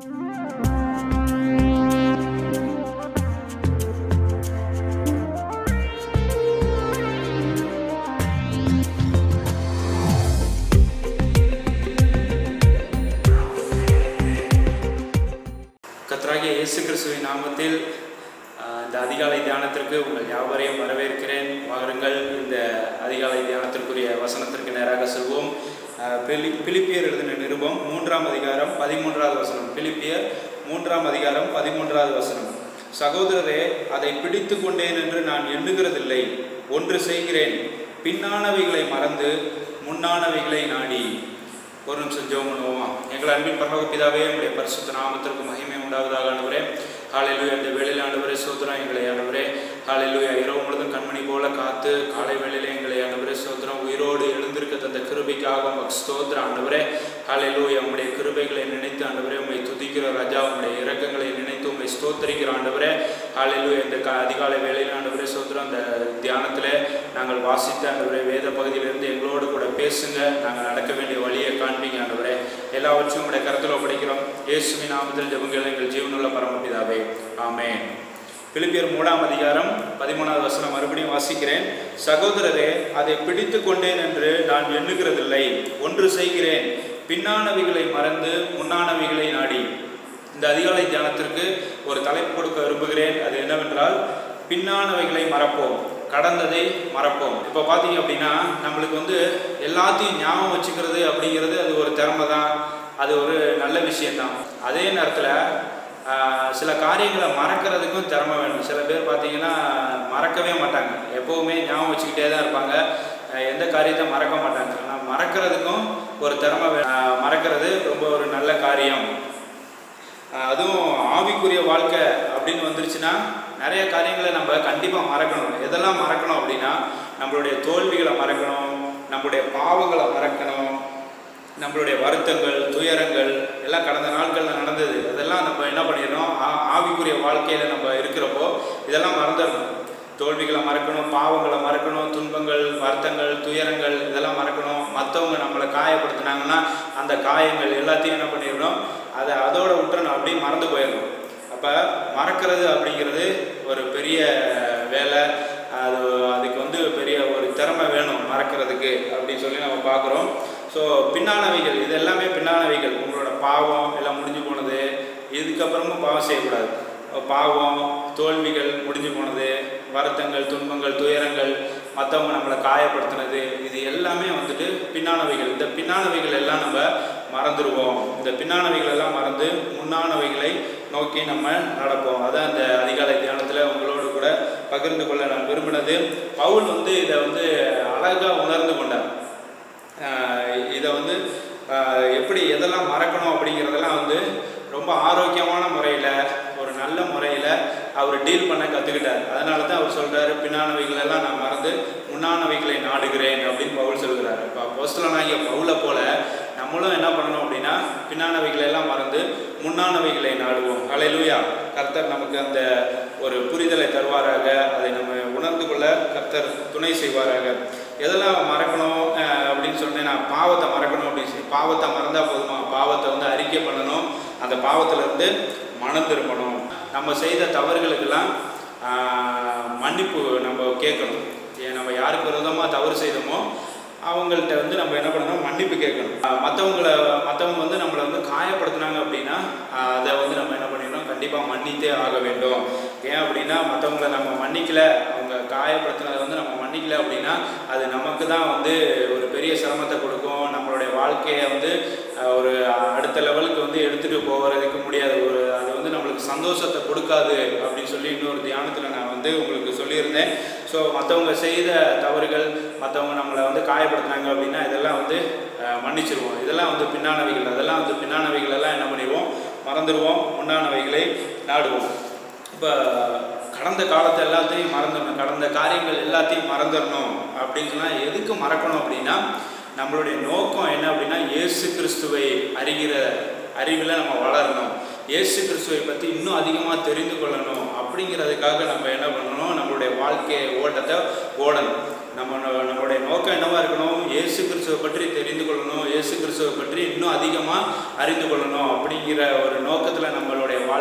கர்த்தராகிய இயேசு கிறிஸ்துவின் நாமத்தில் ஆஹ், இந்த அதிகாலை தியானத்திற்கு உங்கள் யாவரையும் வரவேற்கிறேன் வாருங்கள் இந்த அதிகாலை தியானத்திற்குரிய வசனத்திற்கு நேராக செல்வோம் ஆஹ், பிலி பிலிப்பியர் எழுதின நிருபம் மூன்றாம் அதிகாரம் பதிமூன்றாவது வசனம் பிலிப்பியர் மூன்றாம் அதிகாரம் பதிமூன்றாவது வசனம் சகோதரரே அதை பிடித்து கொண்டேன் என்று நான் எண்ணுகிறதில்லை ஒன்று செய்கிறேன் பின்னானவைகளை மறந்து முன்னானவைகளை நாடி ஒரு நிமிஷம் ஜெபம் பண்ணுவோமா எங்கள் அன்பின் பரலோக பிதாவே உங்களுடைய பரிசுத்த நாமத்திற்கு மகிமை உண்டாவதாக ஆண்டவரே காலையிலுயா இந்த வேளையில் ஆண்டவரே சோதரம் எங்களை ஆண்டவரே காலையிலுயா இரவு முழுதும் கண்மணி போல காத்து காலை வேளையில எங்களை ஆண்டவரே சோதரம் உயிரோடு எழுந்திருக்க தந்த கிருபைக்காக உமக்கு ஸ்தோத்திரம் ஆண்டவரே காலையிலுயா உங்களுடைய கிருபைகளை நினைத்து ஆண்டவரே உண்மை துதிக்கிற ராஜா உங்களுடைய இரக்கங்களை நினைத்து உண்மை ஸ்தோத்தரிக்கிற ஆண்டவரே காலையிலுயா இந்த கா அதிகாலை வேளையில் ஆண்டவரே சோதரம் அந்த தியானத்தில் நாங்கள் வாசித்த ஆண்டவரே வேத பகுதியிலிருந்து எங்களோடு கூட பேசுங்க நாங்கள் நடக்க வேண்டிய வழியை காண்பீங்க ஆண்டவரே எல்லாவற்றையும் உங்களுடைய கருத்தில் ஒப்படைக்கிறோம் இயேசுவின் நாமத்தில் ஜெபங்கள் எங்கள் ஜீவனுள்ள பரமபிதாவே ஆமென் பிலிப்பியர் மூணாம் அதிகாரம் பதிமூணாவது வசனம் மறுபடியும் வாசிக்கிறேன் சகோதரரே அதை பிடித்து கொண்டேன் என்று நான் எண்ணுகிறதில்லை ஒன்று செய்கிறேன் பின்னானவைகளை மறந்து முன்னானவைகளை நாடி இந்த அதிகாலை தியானத்திற்கு ஒரு தலைப்பு கொடுக்க விரும்புகிறேன் அது என்னவென்றால் பின்னானவைகளை மறப்போம் கடந்ததை மறப்போம் இப்போ பார்த்தீங்க அப்படின்னா நம்மளுக்கு வந்து எல்லாத்தையும் ஞாபகம் வச்சுக்கிறது அப்படிங்கிறது அது ஒரு திறமை தான் அது ஒரு நல்ல விஷயம்தான் அதே நேரத்தில் சில காரியங்களை மறக்கிறதுக்கும் திறமை வேணும் சில பேர் பார்த்தீங்கன்னா மறக்கவே மாட்டாங்க எப்போவுமே ஞாபகம் வச்சுக்கிட்டே தான் இருப்பாங்க ஆஹ் எந்த காரியத்தை மறக்க மாட்டாங்க ஆனால் மறக்கிறதுக்கும் ஒரு திறமை வே- ஆஹ் மறக்கிறது ரொம்ப ஒரு நல்ல காரியம் ஆஹ் அதுவும் ஆவிக்குரிய வாழ்க்கை அப்படின்னு வந்துருச்சுன்னா நிறைய காரியங்களை நம்ம கண்டிப்பாக மறக்கணும் எதெல்லாம் மறக்கணும் அப்படின்னா நம்மளுடைய தோல்விகளை மறக்கணும் நம்மளுடைய பாவங்களை மறக்கணும் நம்மளுடைய வருத்தங்கள் துயரங்கள் எல்லாம் கடந்த நாட்களில் நடந்தது அதெல்லாம் நம்ம என்ன பண்ணிடணும் ஆ- ஆவிக்குரிய வாழ்க்கையில் நம்ம இருக்கிறப்போ இதெல்லாம் மறந்துடணும் தோல்விகளை மறக்கணும் பாவங்களை மறக்கணும் துன்பங்கள் வருத்தங்கள் துயரங்கள் இதெல்லாம் மறக்கணும் மற்றவங்க நம்மளை காயப்படுத்தினாங்கன்னா அந்த காயங்கள் எல்லாத்தையும் என்ன பண்ணிடணும் அதை அதோட விட்டுறணும் அப்படியே மறந்து போயிடணும் அப்போ மறக்கிறது அப்படிங்கிறது ஒரு பெரிய வேலை அது அதுக்கு வந்து பெரிய ஒரு திறமை வேணும் மறக்கிறதுக்கு அப்படின்னு சொல்லி நம்ம பார்க்குறோம் ஸோ பின்னானவைகள் இது எல்லாமே பின்னானவைகள் உங்களோட பாவம் எல்லாம் முடிஞ்சு போனது இதுக்கப்புறமும் பாவம் செய்யக்கூடாது பாவம் தோல்விகள் முடிஞ்சு போனது வருத்தங்கள் துன்பங்கள் துயரங்கள் மற்றவங்க நம்மளை காயப்படுத்தினது இது எல்லாமே வந்துட்டு பின்னானவைகள் இந்த பின்னானவைகள் எல்லாம் நம்ம மறந்துடுவோம் இந்த பின்னானவைகள் எல்லாம் மறந்து முன்னானவைகளை நோக்கி நம்ம நடப்போம் அதான் அந்த அதிகாலை தியானத்தில் உங்களோடு கூட பகிர்ந்து கொள்ள நான் விரும்பினது பவுல் வந்து இதை வந்து அழகாக உணர்ந்து கொண்டார் ஆஹ் இதை வந்து ஆஹ் எப்படி எதெல்லாம் மறக்கணும் அப்படிங்கிறதெல்லாம் வந்து ரொம்ப ஆரோக்கியமான முறையில் ஒரு நல்ல முறையில் அவர் டீல் பண்ண கற்றுக்கிட்டார் அதனால தான் அவர் சொல்கிறாரு பின்னானவைகள் எல்லாம் நான் மறந்து முன்னானவைகளை நாடுகிறேன் அப்படின்னு பவுல் சொல்கிறார் இப்போ போஸ்டலனாகிய பவுலை போல நம்மளும் என்ன பண்ணணும் அப்படின்னா பின்னானவைகளை எல்லாம் மறந்து முன்னானவைகளை நாடுவோம் அலையிலூயா கர்த்தர் நமக்கு அந்த ஒரு புரிதலை தருவாராக அதை நம்ம உணர்ந்து கொள்ள கர்த்தர் துணை செய்வாராக எதெல்லாம் மறக்கணும் அஹ், அப்படின்னு சொன்னேன் நான் பாவத்தை மறக்கணும் அப்படின்னு சொல்லி பாவத்தை மறந்தால் போதுமா பாவத்தை வந்து அறிக்கை பண்ணணும் அந்த பாவத்திலிருந்து மனம் திரும்பணும் நம்ம செய்த தவறுகளுக்கெல்லாம் ஆஹ், மன்னிப்பு நம்ம கேட்கணும் ஏன் நம்ம யாருக்கு விரோதமாக தவறு செய்தோமோ அவங்கள்ட்ட வந்து நம்ம என்ன பண்ணணும் மன்னிப்பு கேட்கணும் மற்றவங்கள மற்றவங்க வந்து நம்மளை வந்து காயப்படுத்துனாங்க அப்படின்னா ஆஹ், அதை வந்து நம்ம என்ன பண்ணிடணும் கண்டிப்பாக மன்னித்தே ஆக வேண்டும் ஏன் அப்படின்னா மற்றவங்கள நம்ம மன்னிக்கல அவங்க காயப்படுத்தினதை வந்து நம்ம மன்னிக்கல அப்படின்னா அது நமக்கு தான் வந்து ஒரு பெரிய சிரமத்தை கொடுக்கும் நம்மளுடைய வாழ்க்கையை வந்து ஆஹ், ஒரு அடுத்த லெவலுக்கு வந்து எடுத்துகிட்டு போகிறதுக்கு முடியாது ஒரு அது வந்து நம்மளுக்கு சந்தோஷத்தை கொடுக்காது அப்படின்னு சொல்லி இன்னொரு தியானத்தில் நான் வந்து உங்களுக்கு சொல்லியிருந்தேன் ஸோ மற்றவங்க செய்த தவறுகள் மற்றவங்க நம்மளை வந்து காயப்படுத்துனாங்க அப்படின்னா இதெல்லாம் வந்து அஹ், மன்னிச்சிருவோம் இதெல்லாம் வந்து பின்னானவைகள் அதெல்லாம் வந்து பின்னானவைகள் எல்லாம் என்ன பண்ணிடுவோம் மறந்துடுவோம் முன்னானவைகளை நாடுவோம் இப்போ கடந்த காலத்தை எல்லாத்தையும் மறந்துடணும் கடந்த காரியங்கள் எல்லாத்தையும் மறந்துடணும் அப்படின்னு சொன்னால் எதுக்கு மறக்கணும் அப்படின்னா நம்மளுடைய நோக்கம் என்ன அப்படின்னா இயேசு கிறிஸ்துவை அறிகிற அறிவில் நம்ம வளரணும் இயேசு கிறிஸ்துவை பற்றி இன்னும் அதிகமாக தெரிந்து கொள்ளணும் அப்படிங்கிறதுக்காக நம்ம என்ன பண்ணணும் நம்மளுடைய வாழ்க்கை ஓட்டத்தை ஓடணும் நம்ம ந- நம்மளுடைய நோக்கம் என்னவா இருக்கணும் இயேசு கிறிஸ்துவை பற்றி தெரிந்து கொள்ளணும் இயேசு கிறிஸ்துவை பற்றி இன்னும் அதிகமாக அறிந்து கொள்ளணும் அப்படிங்கிற ஒரு நோக்கத்தில்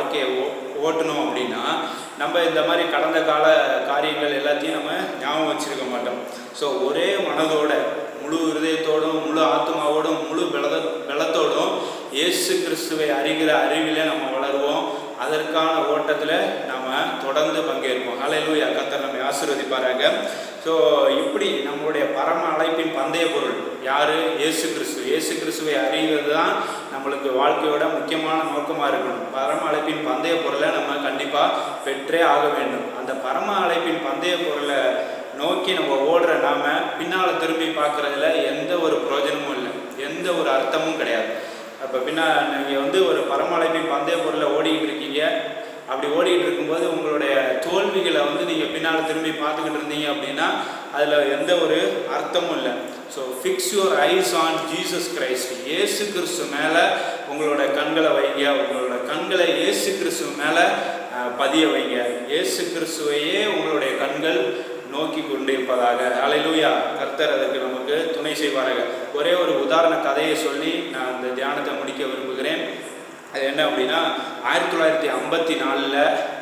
வாழ்க்கையை ஓ ஓட்டணும் அப்படின்னா நம்ம இந்த மாதிரி கடந்த கால காரியங்கள் எல்லாத்தையும் நம்ம ஞாபகம் வச்சிருக்க மாட்டோம் ஸோ ஒரே மனதோட முழு இருதயத்தோடும் முழு ஆத்மாவோடும் முழு பலத பலத்தோடும் இயேசு கிறிஸ்துவை அறிகிற அறிவிலே நம்ம வளருவோம் அதற்கான ஓட்டத்தில் நம்ம தொடர்ந்து பங்கேற்போம் ஹalleluya கர்த்தர் நம்மை ஆசீர்வதிப்பாராங்க ஸோ இப்படி நம்மளுடைய பரம அழைப்பின் பந்தய பொருள் யார் இயேசு கிறிஸ்து இயேசு கிறிஸ்துவை அறிகிறது தான் நம்மளுக்கு வாழ்க்கையோட முக்கியமான நோக்கமாக இருக்கணும் பரம அழைப்பின் பந்தய பொருளை நம்ம கண்டிப்பாக பெற்றே ஆக வேண்டும் அந்த பரம அழைப்பின் பந்தய பொருளை நோக்கி நம்ம ஓடுற நாம பின்னால் திரும்பி பார்க்குறதுல எந்த ஒரு பிரயோஜனமும் இல்லை எந்த ஒரு அர்த்தமும் கிடையாது அப்போ பின்னா நீங்கள் வந்து ஒரு பரமழைப்பின் பந்தய பொருளை ஓடிக்கிட்டு இருக்கீங்க அப்படி ஓடிக்கிட்டு இருக்கும்போது உங்களுடைய தோல்விகளை வந்து நீங்கள் பின்னால் திரும்பி பார்த்துக்கிட்டு இருந்தீங்க அப்படின்னா அதில் எந்த ஒரு அர்த்தமும் இல்லை so fix your eyes on Jesus Christ இயேசு கிறிஸ்து மேலே உங்களோட கண்களை வைங்க உங்களோட கண்களை இயேசு கிறிஸ்து மேலே பதிய வைங்க இயேசு கிறிஸ்துவையே உங்களுடைய கண்கள் நோக்கி கொண்டிருப்பதாக அலையிலூயா கர்த்தர் அதற்கு நமக்கு துணை செய்வார்கள் ஒரே ஒரு உதாரண கதையை சொல்லி நான் இந்த தியானத்தை முடிக்க விரும்புகிறேன் அது என்ன அப்படின்னா ஆயிரத்தி தொள்ளாயிரத்தி ஐம்பத்தி நாலில்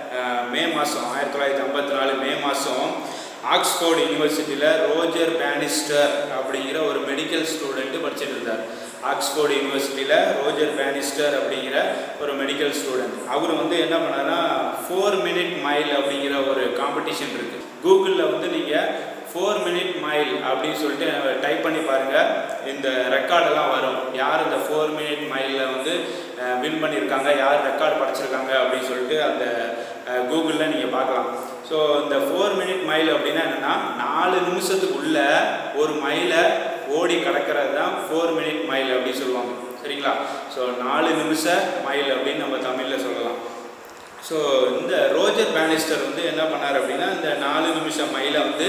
மே மாதம் ஆயிரத்தி தொள்ளாயிரத்தி ஐம்பத்தி நாலு மே மாதம் ஆக்ஸ்போர்ட் யூனிவர்சிட்டியில் ரோஜர் பேனிஸ்டர் அப்படிங்கிற ஒரு மெடிக்கல் ஸ்டூடெண்ட்டு படிச்சுட்டு இருந்தார் ஆக்ஸ்போர்ட் யூனிவர்சிட்டியில் ரோஜர் பேனிஸ்டர் அப்படிங்கிற ஒரு மெடிக்கல் ஸ்டூடெண்ட் அவர் வந்து என்ன பண்ணார்னா ஃபோர் மினிட் மைல் அப்படிங்கிற ஒரு காம்படிஷன் இருக்குது கூகுளில் வந்து நீங்கள் ஃபோர் மினிட் மைல் அப்படின்னு சொல்லிட்டு டைப் பண்ணி பாருங்கள் இந்த ரெக்கார்டெல்லாம் வரும் யார் இந்த ஃபோர் மினிட் மைலில் வந்து வின் பண்ணியிருக்காங்க யார் ரெக்கார்டு படிச்சிருக்காங்க அப்படின்னு சொல்லிட்டு அந்த கூகுளில் நீங்கள் பார்க்கலாம் ஸோ இந்த ஃபோர் மினிட் மைல் அப்படின்னா என்னென்னா நாலு நிமிஷத்துக்குள்ள ஒரு மைலை ஓடி கடக்கிறது தான் ஃபோர் மினிட் மைல் அப்படின்னு சொல்லுவாங்க சரிங்களா ஸோ நாலு நிமிஷ மைல் அப்படின்னு நம்ம தமிழில் சொல்லலாம் ஸோ இந்த ரோஜர் பேனிஸ்டர் வந்து என்ன பண்ணார் அப்படின்னா இந்த நாலு நிமிஷம் மைலை வந்து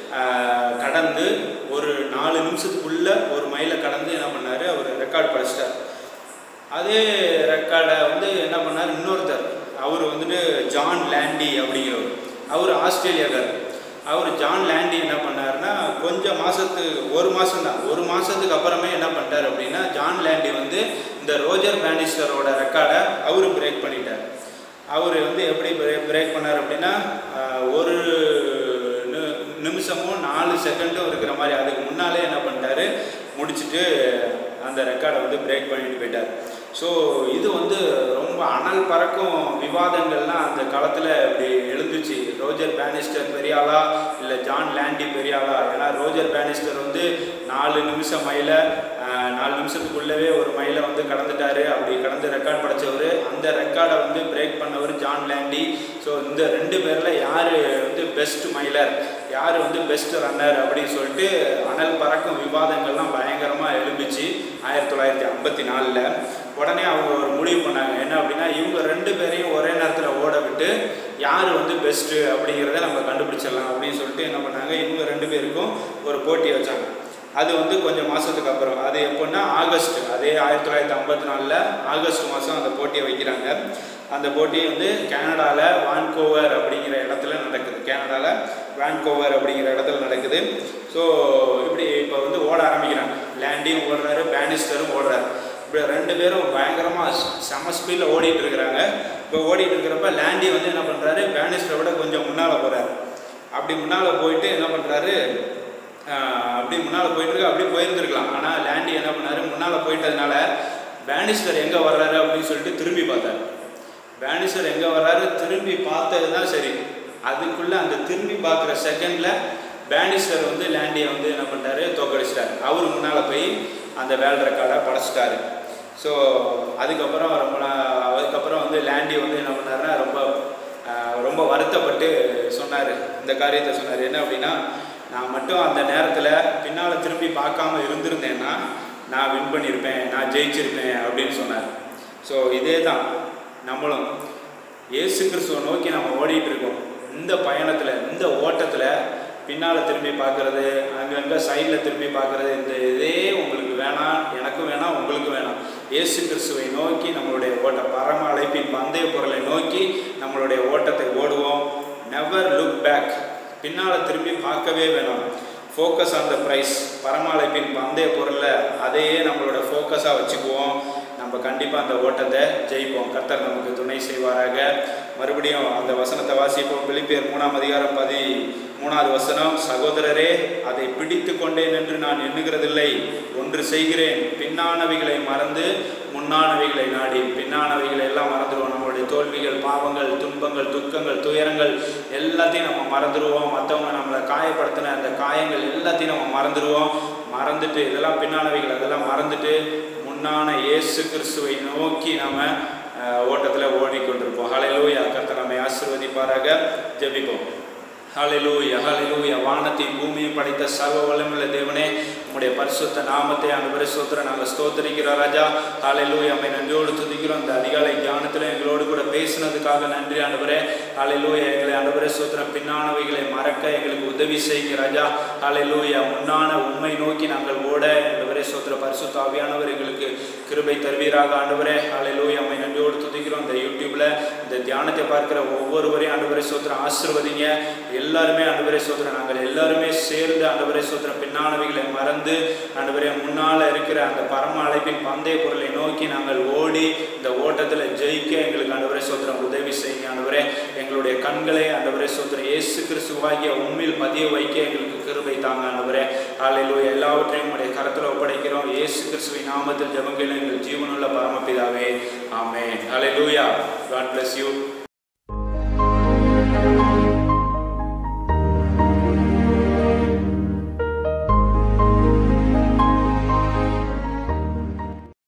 கடந்து ஒரு நாலு நிமிஷத்துக்குள்ள ஒரு மைலை கடந்து என்ன பண்ணார் அவர் ரெக்கார்ட் படிச்சிட்டார் அதே ரெக்கார்டை வந்து என்ன பண்ணார் இன்னொருத்தர் அவர் வந்துட்டு ஜான் லேண்டி அப்படிங்கிறவர் அவர் ஆஸ்திரேலியாக்கார் அவர் ஜான் லேண்டி என்ன பண்ணாருன்னா கொஞ்சம் மாதத்து ஒரு மாதம் தான் ஒரு மாதத்துக்கு அப்புறமே என்ன பண்ணிட்டார் அப்படின்னா ஜான் லேண்டி வந்து இந்த ரோஜர் பேனிஸ்டரோட ரெக்கார்டை அவர் பிரேக் பண்ணிட்டார் அவர் வந்து எப்படி பிரேக் பிரேக் பண்ணார் அப்படின்னா ஒரு நிமிஷமும் நாலு செகண்டும் இருக்கிற மாதிரி அதுக்கு முன்னாலே என்ன பண்ணிட்டாரு முடிச்சுட்டு அந்த ரெக்கார்டை வந்து பிரேக் பண்ணிட்டு போயிட்டார் ஸோ இது வந்து ரொம்ப அனல் பறக்கும் விவாதங்கள்லாம் அந்த காலத்தில் இப்படி எழுந்துச்சு ரோஜர் பேனிஸ்டர் பெரியாளா இல்லை ஜான் லேண்டி பெரியாளா ஏன்னா ரோஜர் பேனிஸ்டர் வந்து நாலு நிமிஷம் மைல நாலு நிமிஷத்துக்குள்ளவே ஒரு மைலை வந்து கடந்துட்டாரு அப்படி கடந்து ரெக்கார்ட் படைச்சவர் அந்த ரெக்கார்டை வந்து பிரேக் பண்ணவர் ஜான் லேண்டி ஸோ இந்த ரெண்டு பேரில் யார் வந்து பெஸ்ட் மைலர் யார் வந்து பெஸ்ட் ரன்னர் அப்படின்னு சொல்லிட்டு அனல் பறக்கும் விவாதங்கள்லாம் பயங்கரமாக எழும்பிச்சு ஆயிரத்தி தொள்ளாயிரத்தி ஐம்பத்தி நாலில் உடனே அவங்க ஒரு முடிவு பண்ணாங்க என்ன அப்படின்னா இவங்க ரெண்டு பேரையும் ஒரே நேரத்தில் ஓட விட்டு யார் வந்து பெஸ்ட்டு அப்படிங்கிறத நம்ம கண்டுபிடிச்சிடலாம் அப்படின்னு சொல்லிட்டு என்ன பண்ணாங்க இவங்க ரெண்டு பேருக்கும் ஒரு போட்டி வச்சாங்க அது வந்து கொஞ்சம் மாதத்துக்கு அப்புறம் அது எப்போன்னா ஆகஸ்ட் அதே ஆயிரத்தி தொள்ளாயிரத்தி ஐம்பத்தி நாலில் ஆகஸ்ட் மாதம் அந்த போட்டியை வைக்கிறாங்க அந்த போட்டி வந்து கனடாவில் வான்கோவர் அப்படிங்கிற இடத்துல நடக்குது கனடாவில் வான்கோவர் அப்படிங்கிற இடத்துல நடக்குது ஸோ இப்படி இப்போ வந்து ஓட ஆரம்பிக்கிறாங்க லேண்டியும் ஓடுறாரு பேனிஸ்டரும் ஓடுறாரு இப்படி ரெண்டு பேரும் பயங்கரமாக செம ஸ்பீடில் ஓடிட்டு இருக்கிறாங்க இப்போ ஓடிட்டு இருக்கிறப்ப லேண்டி வந்து என்ன பண்ணுறாரு பேனிஸ்டரை விட கொஞ்சம் முன்னால் போகிறாரு அப்படி முன்னால் போயிட்டு என்ன பண்ணுறாரு அப்படி முன்னால் போயிட்டு இருக்கு அப்படி போயிருந்துருக்கலாம் ஆனால் லேண்டி என்ன பண்ணாரு முன்னால் போயிட்டதுனால பேனிஸ்டர் எங்கே வர்றாரு அப்படின்னு சொல்லிட்டு திரும்பி பார்த்தாரு பேனிஸ்டர் எங்கே வர்றாரு திரும்பி பார்த்தது தான் சரி அதுக்குள்ளே அந்த திரும்பி பார்க்குற செகண்டில் பேனிஸ்டர் வந்து லேண்டியை வந்து என்ன பண்ணிட்டாரு தோக்கடிச்சிட்டாரு அவர் முன்னால் போய் அந்த வேல் ரெக்கார்டை படைச்சிட்டாரு ஸோ அதுக்கப்புறம் ரொம்ப அதுக்கப்புறம் வந்து லேண்டி வந்து என்ன பண்ணாருன்னா ரொம்ப ரொம்ப வருத்தப்பட்டு சொன்னார் இந்த காரியத்தை சொன்னார் என்ன அப்படின்னா நான் மட்டும் அந்த நேரத்தில் பின்னால் திரும்பி பார்க்காம இருந்திருந்தேன்னா நான் வின் பண்ணியிருப்பேன் நான் ஜெயிச்சிருப்பேன் அப்படின்னு சொன்னார் ஸோ இதே தான் நம்மளும் இயேசு கிறிஸ்துவை நோக்கி நம்ம ஓடிட்டு இருக்கோம் இந்த பயணத்தில் இந்த ஓட்டத்தில் பின்னால் திரும்பி பார்க்குறது அங்கங்கே சைடில் திரும்பி பார்க்குறது இந்த இதே உங்களுக்கு வேணாம் எனக்கும் வேணாம் உங்களுக்கு வேணாம் இயேசு கிறிஸ்துவை நோக்கி நம்மளுடைய ஓட்ட பரம அழைப்பின் பந்தய பொருளை நோக்கி நம்மளுடைய ஓட்டத்தை ஓடுவோம் நெவர் லுக் பேக் பின்னால் திரும்பி பார்க்கவே வேணாம் ஃபோக்கஸ் ஆன் த ப்ரைஸ் பரம அழைப்பின் பந்தய பொருளை அதையே நம்மளோட ஃபோக்கஸாக வச்சுக்குவோம் நம்ம நம்ம கண்டிப்பாக அந்த ஓட்டத்தை ஜெயிப்போம் கர்த்தர் நமக்கு துணை செய்வாராக மறுபடியும் அந்த வசனத்தை வாசிப்போம் பிலிப்பியர் மூணாம் அதிகாரம் பதி மூணாவது வசனம் சகோதரரே அதை பிடித்து கொண்டேன் என்று நான் எண்ணுகிறதில்லை ஒன்று செய்கிறேன் பின்னானவைகளை மறந்து முன்னானவைகளை நாடி பின்னானவைகளை எல்லாம் மறந்துடுவோம் நம்மளுடைய தோல்விகள் பாவங்கள் துன்பங்கள் துக்கங்கள் துயரங்கள் எல்லாத்தையும் நம்ம மறந்துடுவோம் மற்றவங்க நம்மளை காயப்படுத்தின அந்த காயங்கள் எல்லாத்தையும் நம்ம மறந்துடுவோம் மறந்துட்டு இதெல்லாம் பின்னானவைகள் அதெல்லாம் மறந்துட்டு முன்னான இயேசு கிறிஸ்துவை நோக்கி நாம அஹ், ஓட்டத்துல ஓடிக்கொண்டிருப்போம் ஹalleluya கர்த்தர் நம்மை ஆசீர்வதிப்பாராக ஜெபிப்போம் ஹalleluya ஹalleluya வானத்தையும் பூமியையும் படைத்த சர்வ வல்லமையுள்ள தேவனே உம்முடைய பரிசுத்த நாமத்தை ஆண்டவரே ஸ்தோத்திரம் நாங்கள் ஸ்தோத்திரிக்கிறோம் ராஜா ஹalleluya அம்மை நன்றியோடு துதிக்கிறோம் இந்த அதிகாலை தியானத்தில் எங்களோடு கூட பேசினதுக்காக நன்றி ஆண்டவரே ஹalleluya எங்களை ஆண்டவரே ஸ்தோத்திரம் பின்னானவைகளை மறக்க எங்களுக்கு உதவி செய்யுங்க ராஜா ஹalleluya முன்னான உண்மை நோக்கி நாங்கள் ஓட ஆண்டவரே ஸ்தோத்திர பரிசுத்த ஆவியானவர் எங்களுக்கு கிருபை தருவீராக ஆண்டவரே ஹalleluya அம்மை நன்றியோடு துதிக்கிறோம் இந்த யூடியூப்ல இந்த தியானத்தை பார்க்கிற ஒவ்வொருவரையும் ஆண்டவரே ஸ்தோத்திரம் ஆசீர்வதிங்க எல்லாருமே ஆண்டவரே ஸ்தோத்திரம் நாங்கள் எல்லாருமே சேர்ந்து ஆண்டவரே ஸ்தோத்திரம் பின்னானவைகளை மறந்து ஆண்டவரே முன்னால இருக்கிற அந்த பரம அழைப்பின் பந்தய பொருளை நோக்கி நாங்கள் ஓடி இந்த ஓட்டத்தில் ஜெயிக்க எங்களுக்கு ஆண்டவரே ஸ்தோத்திரம் உதவி செய்யுங்க ஆண்டவரே எங்களுடைய கண்களை ஆண்டவரே ஸ்தோத்திரம் இயேசு கிறிஸ்துவாகிய உண்மையில் பதிய வைக்க எங்களுக்கு கிருபை தாங்க ஆண்டவரே ஹalleluya எல்லாவற்றையும் உடைய கரத்தில் ஒப்படைக்கிறோம் இயேசு கிறிஸ்துவின் நாமத்தில் ஜெபங்கள் எங்கள் ஜீவனுள்ள பரமபிதாவே ஆமென் ஹalleluya God bless you